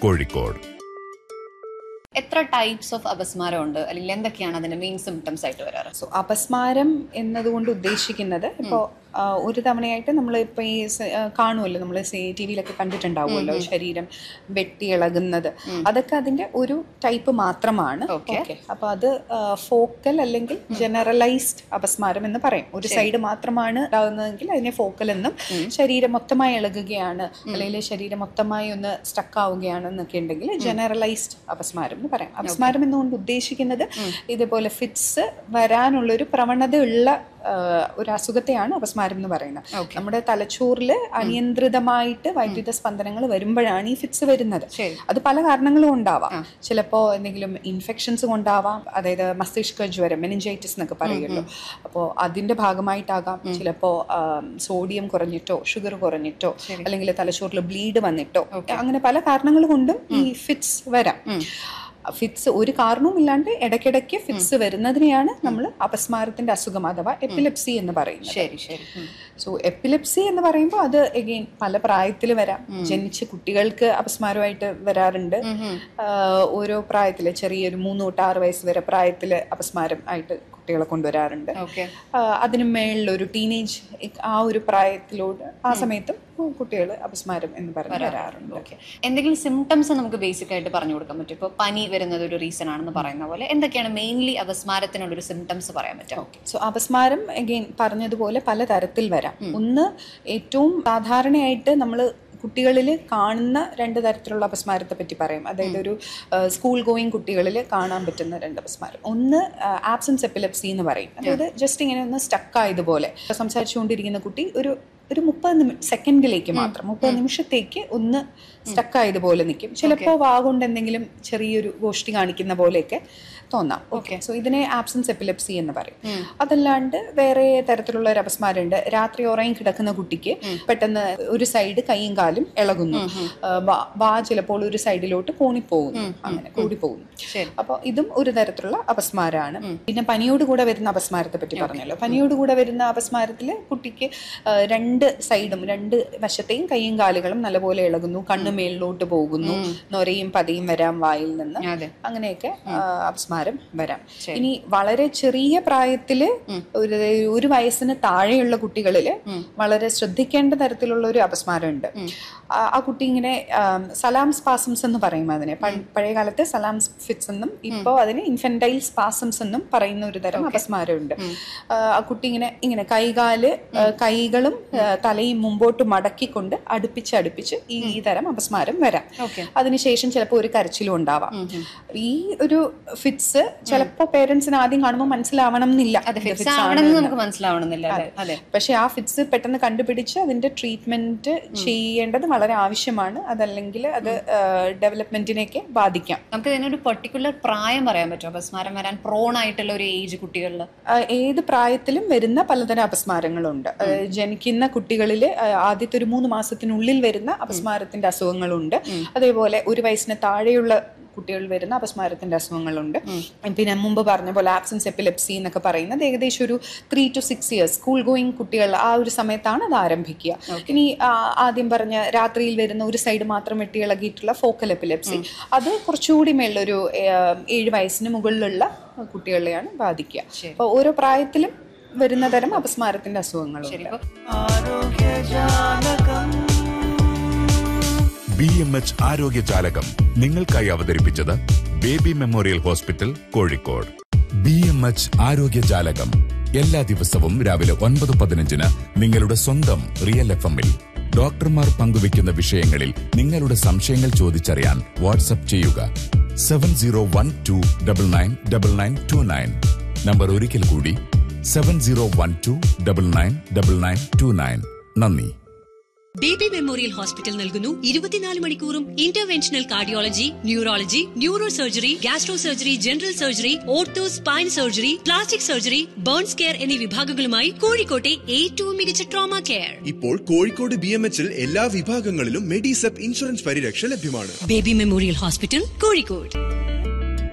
കോഴിക്കോട് എത്ര types of അപസ്മാരം ഉണ്ട് അല്ലെങ്കിൽ എന്തൊക്കെയാണ് അതിന്റെ മെയിൻ സിംറ്റംസ് ആയിട്ട് വരാറ് സോ അപസ്മാരം എന്നതുകൊണ്ട് ഉദ്ദേശിക്കുന്നത് ഇപ്പോൾ ഒരു തവണയായിട്ട് നമ്മൾ ഇപ്പോൾ ഈ സ- ആ, കാണുമല്ലോ നമ്മൾ ടി വിയിലൊക്കെ കണ്ടിട്ടുണ്ടാവുമല്ലോ ശരീരം വെട്ടി ഇളകുന്നത് അതൊക്കെ അതിന്റെ ഒരു ടൈപ്പ് മാത്രമാണ് Okay. ഓക്കെ അപ്പോൾ അത് ഫോക്കൽ അല്ലെങ്കിൽ ജനറലൈസ്ഡ് അപസ്മാരം എന്ന് പറയും ഒരു സൈഡ് മാത്രമാണ് ഉണ്ടാകുന്നതെങ്കിൽ അതിനെ ഫോക്കൽ എന്നും ശരീരം മൊത്തമായി ഇളകുകയാണ് അല്ലെങ്കിൽ ശരീരം മൊത്തമായി ഒന്ന് സ്റ്റക്ക് ആവുകയാണ് എന്നൊക്കെ ഉണ്ടെങ്കിൽ ജനറലൈസ്ഡ് അപസ്മാരം എന്ന് പറയാം അപസ്മാരം എന്നുകൊണ്ട് ഉദ്ദേശിക്കുന്നത് ഇതുപോലെ ഫിറ്റ്സ് വരാനുള്ളൊരു പ്രവണത ഉള്ള ആ, ഒരു അസുഖത്തെയാണ് അപസ്മാരം എന്ന് പറയുന്നത് നമ്മുടെ തലച്ചോറിൽ അനിയന്ത്രിതമായിട്ട് വൈദ്യുത സ്പന്ദനങ്ങൾ വരുമ്പോഴാണ് ഈ ഫിറ്റ്സ് വരുന്നത് ശരി. അത് പല കാരണങ്ങളും ഉണ്ടാവാം ചിലപ്പോൾ എന്തെങ്കിലും ഇൻഫെക്ഷൻസ് കൊണ്ടാവാം അതായത് മസ്തിഷ്ക ജ്വരം മെനിഞ്ചൈറ്റിസ് എന്നൊക്കെ പറയുമല്ലോ അപ്പോൾ അതിന്റെ ഭാഗമായിട്ടാകാം ചിലപ്പോൾ സോഡിയം കുറഞ്ഞിട്ടോ ഷുഗർ കുറഞ്ഞിട്ടോ അല്ലെങ്കിൽ തലച്ചോറിൽ ബ്ലീഡ് വന്നിട്ടോ അങ്ങനെ പല കാരണങ്ങൾ കൊണ്ടും ഈ ഫിറ്റ്സ് വരാം ഫിറ്റ്സ് ഒരു കാരണവും ഇല്ലാണ്ട് ഇടയ്ക്കിടയ്ക്ക് ഫിറ്റ്സ് വരുന്നതിനെയാണ് നമ്മൾ അപസ്മാരത്തിന്റെ അസുഖം അഥവാ എപ്പിലെപ്സി എന്ന് പറയുന്നത് ശരി ശരി ഉം. സോ എപ്പിലെപ്സി എന്ന് പറയുമ്പോൾ അത് എഗെയിൻ പല പ്രായത്തിൽ വരാം ജനിച്ച കുട്ടികൾക്ക് അപസ്മാരമായിട്ട് വരാറുണ്ട് ആഹ് ഓരോ പ്രായത്തിൽ ചെറിയൊരു മൂന്ന് തൊട്ട് ആറ് വയസ്സ് വരെ പ്രായത്തിൽ അപസ്മാരം ആയിട്ട് കുട്ടികളെ കൊണ്ടുവരാറുണ്ട് ഓക്കെ ആഹ് അതിന് മേളിൽ ഒരു ടീനേജ് ആ ഒരു പ്രായത്തിലോട്ട് ആ സമയത്തും കുട്ടികൾ അപസ്മാരം എന്ന് പറഞ്ഞ് വരാറുണ്ട് ഓക്കെ എന്തെങ്കിലും സിംറ്റംസ് നമുക്ക് ബേസിക് ആയിട്ട് പറഞ്ഞു കൊടുക്കാൻ പറ്റും ഇപ്പോൾ പനി വരുന്നത് ഒരു റീസൺ ആണെന്ന് പറയുന്ന പോലെ എന്തൊക്കെയാണ് മെയിൻലി അപസ്മാരത്തിനുള്ള ഒരു സിംറ്റംസ് പറയാൻ പറ്റും സോ അപസ്മാരം അഗെയിൻ പറഞ്ഞതുപോലെ പലതരത്തിൽ വരാം ഒന്ന് ഏറ്റവും സാധാരണയായിട്ട് നമ്മൾ കുട്ടികളിൽ കാണുന്ന രണ്ട് തരത്തിലുള്ള അപസ്മാരത്തെ പറ്റി പറയും അതായത് ഒരു സ്കൂൾ ഗോയിങ് കുട്ടികളിൽ കാണാൻ പറ്റുന്ന രണ്ട് അപസ്മാരം ഒന്ന് ആബ്സൻസ് എപ്പിലെപ്സി എന്ന് പറയും അതായത് ജസ്റ്റ് ഇങ്ങനെ ഒന്ന് സ്റ്റക്ക് ആയതുപോലെ സംസാരിച്ചുകൊണ്ടിരിക്കുന്ന കുട്ടി ഒരു ഒരു മുപ്പത് നിമി സെക്കൻഡിലേക്ക് മാത്രം മുപ്പത് നിമിഷത്തേക്ക് ഒന്ന് സ്റ്റക്ക് ആയതുപോലെ നിൽക്കും ചിലപ്പോൾ വാ കൊണ്ട് എന്തെങ്കിലും ചെറിയൊരു ഗോഷ്ടി കാണിക്കുന്ന പോലെയൊക്കെ തോന്നാം ഓക്കെ സോ ഇതിനെ ആബ്സൻസ് എപ്പിലെപ്സി എന്ന് പറയും അതല്ലാണ്ട് വേറെ തരത്തിലുള്ള ഒരു അപസ്മാരമുണ്ട് രാത്രി ഉറങ്ങി കിടക്കുന്ന കുട്ടിക്ക് പെട്ടെന്ന് ഒരു സൈഡ് കൈയും കാലും ഇളകുന്നു ആ, വാ- വാ ചിലപ്പോൾ ഒരു സൈഡിലോട്ട് കോണിപ്പോകുന്നു അങ്ങനെ കൂടി പോകുന്നു ശരി. അപ്പോൾ ഇതും ഒരു തരത്തിലുള്ള അപസ്മാരമാണ് പിന്നെ പനിയോട് കൂടെ വരുന്ന അപസ്മാരത്തെ പറ്റി പറഞ്ഞല്ലോ പനിയോട് കൂടെ വരുന്ന അപസ്മാരത്തിൽ കുട്ടിക്ക് ആ, രണ്ട് സൈഡും രണ്ട് വശത്തെയും കൈയും കാലുകളും നല്ലപോലെ ഇളകുന്നു കണ്ണ് മേളിലോട്ട് പോകുന്നു നൊരയും പതയും വരാം വായിൽ നിന്ന് അതെ അങ്ങനെയൊക്കെ ആ, അപസ്മാരം വരാം ഇനി വളരെ ചെറിയ പ്രായത്തില് ഒരു ഒരു വയസ്സിന് താഴെയുള്ള കുട്ടികളിൽ വളരെ ശ്രദ്ധിക്കേണ്ട തരത്തിലുള്ള ഒരു അപസ്മാരമുണ്ട് ആ ആ കുട്ടി ഇങ്ങനെ ആം, സലാം സ്പാസംസ് എന്ന് പറയും അതിനെ പ- പഴയ കാലത്ത് സലാം ഫിറ്റ്സ് എന്നും ഇപ്പോൾ അതിന് ഇൻഫെന്റൈൽ സ്പാസംസ് എന്നും പറയുന്ന ഒരു തരം അപസ്മാരമുണ്ട് ആ, ആ കുട്ടി ഇങ്ങനെ ഇങ്ങനെ കൈകാല് ആ, കൈകളും ആ, തലയും മുമ്പോട്ട് മടക്കിക്കൊണ്ട് അടുപ്പിച്ച് അടുപ്പിച്ച് ഈ ഈ തരം അപസ്മാരം വരാം Okay. അതിനുശേഷം ചിലപ്പോൾ ഒരു കരച്ചിലും ഉണ്ടാവാം ഈ ഒരു ഫിറ്റ്സ് ചിലപ്പോൾ പേരൻസിന് ആദ്യം കാണുമ്പോൾ മനസ്സിലാവണം എന്നില്ല അതെ ഇത് ഫിക്സ് fits ആവണമെന്ന് ആണെന്ന്. നമുക്ക് മനസ്സിലാവണമെന്നില്ല അതെ അതെ പക്ഷെ ആ ഫിറ്റ്സ് പെട്ടെന്ന് കണ്ടുപിടിച്ച് അതിന്റെ ട്രീറ്റ്മെന്റ് ചെയ്യേണ്ടത് വളരെ ആവശ്യമാണ് അതല്ലെങ്കിൽ അത് ഡെവലപ്മെന്റിനെയൊക്കെ ബാധിക്കാം നമുക്ക് ഇതിനൊരു പെർട്ടിക്കുലർ പ്രായം പറയാൻ പറ്റുമോ അപസ്മാരം വരാൻ പ്രോൺ ആയിട്ടുള്ള ഒരു ഏജ് കുട്ടികളിൽ ആ, ഏത് പ്രായത്തിലും വരുന്ന പലതരം അപസ്മാരങ്ങളുണ്ട് ആ, ജനിക്കുന്ന കുട്ടികളിൽ ആദ്യത്തെ ഒരു മൂന്ന് മാസത്തിനുള്ളിൽ വരുന്ന അപസ്മാരത്തിന്റെ അസുഖങ്ങളുണ്ട് അതേപോലെ ഒരു വയസ്സിന് താഴെയുള്ള കുട്ടികൾ വരുന്ന അപസ്മാരത്തിന്റെ അസുഖങ്ങളുണ്ട് പിന്നെ മുമ്പ് പറഞ്ഞ പോലെ ആബ്സൻസ് എപ്പിലെപ്സി എന്നൊക്കെ പറയുന്നത് ഏകദേശം ഒരു three to six years school going കുട്ടികൾ ആ ഒരു സമയത്താണ് അത് ആരംഭിക്കുക ഇനി ആ, ആദ്യം പറഞ്ഞ രാത്രിയിൽ വരുന്ന ഒരു സൈഡ് മാത്രം വെട്ടി ഇളകിയിട്ടുള്ള ഫോക്കൽ എപ്പിലെപ്സി അത് കുറച്ചുകൂടി മേളിലൊരു ഏഹ്, ഏഴ് വയസ്സിന് മുകളിലുള്ള കുട്ടികളെയാണ് ബാധിക്കുക അപ്പോൾ ഓരോ പ്രായത്തിലും വരുന്ന തരം അപസ്മാരത്തിന്റെ അസുഖങ്ങളുണ്ട് ശരി ഇപ്പൊ ബി എം എച്ച് ആരോഗ്യ ജാലകം നിങ്ങൾക്കായി അവതരിപ്പിച്ചത് baby memorial hospital Kozhikode B M H ആരോഗ്യ ജാലകം എല്ലാ ദിവസവും രാവിലെ ഒൻപത് പതിനഞ്ചിന് നിങ്ങളുടെ സ്വന്തം റിയൽ എഫ് എമ്മിൽ ഡോക്ടർമാർ പങ്കുവയ്ക്കുന്ന വിഷയങ്ങളിൽ നിങ്ങളുടെ സംശയങ്ങൾ ചോദിച്ചറിയാൻ വാട്സപ്പ് ചെയ്യുക seven zero one two double nine double nine two nine number ഒരിക്കൽ കൂടി seven zero one two double nine double nine two nine നന്ദി ബേബി മെമ്മോറിയൽ ഹോസ്പിറ്റൽ നൽകുന്നു ഇരുപത്തിനാല് മണിക്കൂറും interventional cardiology neurology neuro surgery gastro surgery general surgery ortho spine surgery plastic surgery burns care എന്നീ വിഭാഗങ്ങളുമായി കോഴിക്കോട്ടെ ഏറ്റവും മികച്ച ട്രോമ കെയർ ഇപ്പോൾ കോഴിക്കോട് ബി എം എച്ചിൽ എല്ലാ വിഭാഗങ്ങളിലും മെഡിസെപ്പ് ഇൻഷുറൻസ് പരിരക്ഷ ലഭ്യമാണ് ബേബി മെമ്മോറിയൽ ഹോസ്പിറ്റൽ കോഴിക്കോട്